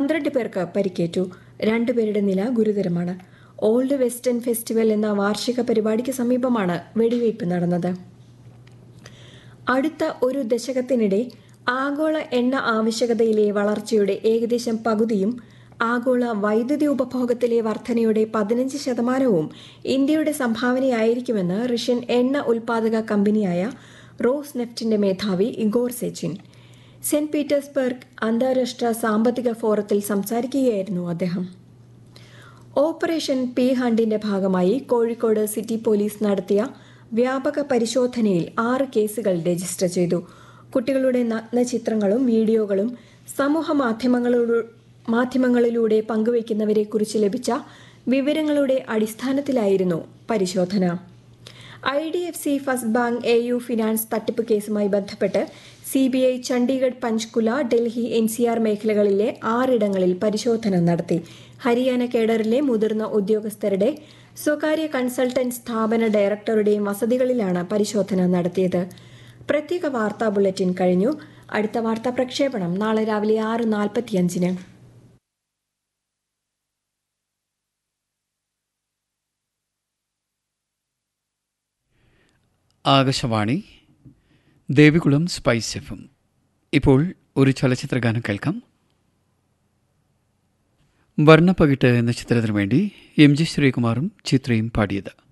പന്ത്രണ്ട് പേർക്ക് പരിക്കേറ്റു രണ്ടുപേരുടെ നില ഗുരുതരമാണ് ഓൾഡ് വെസ്റ്റേൺ ഫെസ്റ്റിവൽ എന്ന വാർഷിക പരിപാടിക്ക് സമീപമാണ് വെടിവയ്പ് നടന്നത് അടുത്ത ഒരു ദശകത്തിനിടെ ആഗോള എണ്ണ ആവശ്യകതയിലെ വളർച്ചയുടെ ഏകദേശം പകുതിയും ആഗോള വൈദ്യുതി ഉപഭോഗത്തിലെ വർധനയുടെ പതിനഞ്ച് ശതമാനവും ഇന്ത്യയുടെ സംഭാവനയായിരിക്കുമെന്ന് റഷ്യൻ എണ്ണ ഉൽപാദക കമ്പനിയായ റോസ് നെഫ്റ്റിന്റെ മേധാവി ഇഗോർ സെച്ചിൻ സെന്റ് പീറ്റേഴ്സ്ബർഗ് അന്താരാഷ്ട്ര സാമ്പത്തിക ഫോറത്തിൽ സംസാരിക്കുകയായിരുന്നു അദ്ദേഹം ഓപ്പറേഷൻ പി ഹണ്ടിന്റെ ഭാഗമായി കോഴിക്കോട് സിറ്റി പോലീസ് നടത്തിയ വ്യാപക പരിശോധനയിൽ ആറ് കേസുകൾ രജിസ്റ്റർ ചെയ്തു കുട്ടികളുടെ നഗ്നചിത്രങ്ങളും വീഡിയോകളും സമൂഹ മാധ്യമങ്ങളോട് മാധ്യമങ്ങളിലൂടെ പങ്കുവയ്ക്കുന്നവരെക്കുറിച്ച് ലഭിച്ച വിവരങ്ങളുടെ അടിസ്ഥാനത്തിലായിരുന്നു പരിശോധന I D F C first bank A U finance തട്ടിപ്പ് കേസുമായി ബന്ധപ്പെട്ട് C B I Chandigarh Panchkula Delhi N C R മേഖലകളിലെ ആറിടങ്ങളിൽ പരിശോധന നടത്തി ഹരിയാന കേഡറിലെ മുതിർന്ന ഉദ്യോഗസ്ഥരുടെ സ്വകാര്യ കൺസൾട്ടന്റ് സ്ഥാപന ഡയറക്ടറുടെയും വസതികളിലാണ് പരിശോധന നടത്തിയത് പ്രത്യേക വാർത്താ ബുള്ളറ്റിൻ കഴിഞ്ഞു അടുത്ത വാർത്താ പ്രക്ഷേപണം നാളെ രാവിലെ ആറ് നാൽപ്പത്തിയഞ്ചിന് ആകാശവാണി ദേവികുളം സ്പൈസ് എഫും ഇപ്പോൾ ഒരു ചലച്ചിത്ര ഗാനം കേൾക്കാം വർണ്ണപ്പകിട്ട് എന്ന ചിത്രത്തിനു വേണ്ടി എം ജി ശ്രീകുമാറും ചിത്രയും പാടിയത്